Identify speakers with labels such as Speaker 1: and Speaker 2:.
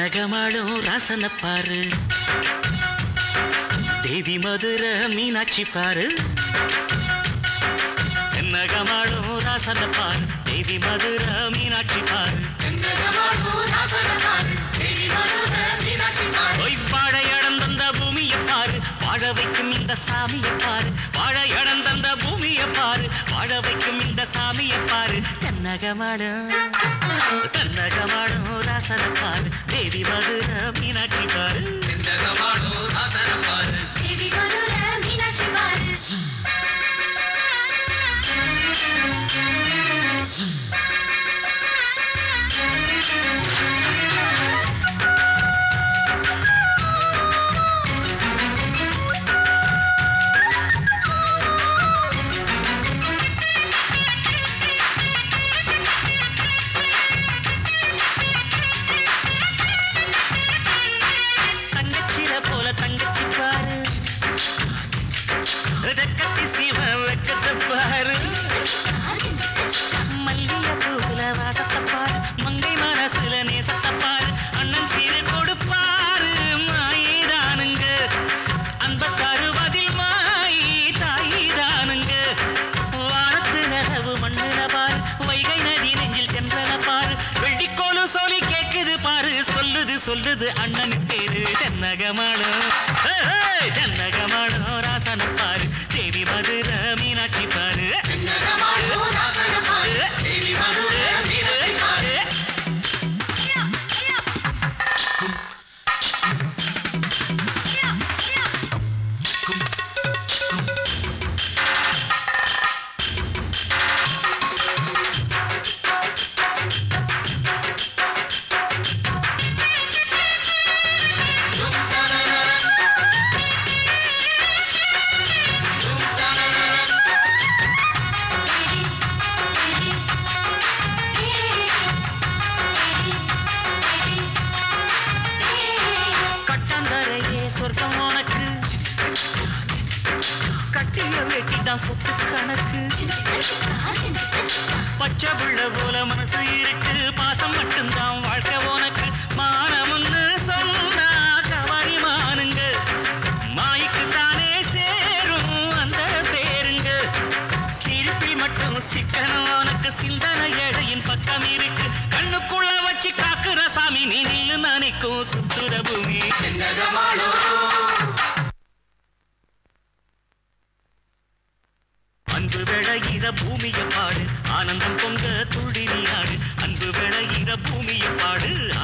Speaker 1: தென்னகமாடும் ராசன பாரு தேவி மதுர மீனாட்சி பாரு தென்னகமாடும் ராசன பாரு தேவி மதுர மீனாட்சி பாரு ஒய் வாழை அடந்தந்த பூமியை பாரு வாழ வைக்கும் இந்த சாமியை பாரு வாழை அடந்தந்த பூமியை பாரு வாழ வைக்கும் இந்த சாமியை பாரு தென்னகமாடும் தென்னகமாடும் ராசன பாரு தேவி மதுர மீனாட்சி பாரு
Speaker 2: தேவி மதுர மீனாட்சி பாரு
Speaker 1: தங்கச்சில போல தங்கச்சி பாரு ரெக்கத்தி சீவ வெக்கத்தை பாரு மல்லிய பூவுல வாசத்தை பாரு மங்கை மனசுல நேசத்தை பாரு அண்ணன் சீரை கொடுப்பாரு மாயிதானுங்க அன்ப தருவதில் மாயி தாயிதானுங்க வானத்து நிலவு மண்ணுல பாரு வைகை நதி நெஞ்சில் தென்றல பாரு வெள்ளிக்கோளு சொல்லி கேக்குது பாரு சொல்லுது சொல்லுது அண்ணன் பேரு தென்னகமாடும் தென்னகமாடும் ராசன பாரு தேவி மதுர மீனாட்சி பாரு கட்டாந்தரையே சொர்க்கம் உனக்கு கட்டிய வேட்டிதான் சொத்து கணக்கு பச்சை புள்ள போல மனசு இருக்கு பாசம் மட்டும்தான் வாழ்க்கை உனக்கு மானம்னு சொன்னா கவாரி மானுங்க மாய்க்கு தானே சேரும் அந்த பேருங்க சிரிப்பில் மட்டும் சிக்கனம் உனக்கு சிந்தனை ஏழையின் பக்கம் இருக்கு கண்ணுக்குள்ள வச்சு காக்குற சாமி நீ நில்லு நினைக்கும் சுத்துற பூமி அன்பு விளையிற பூமிய பாடு ஆனந்தம் பொங்க துள்ளி நீ ஆடு அன்பு விளையிற பூமிய பாடு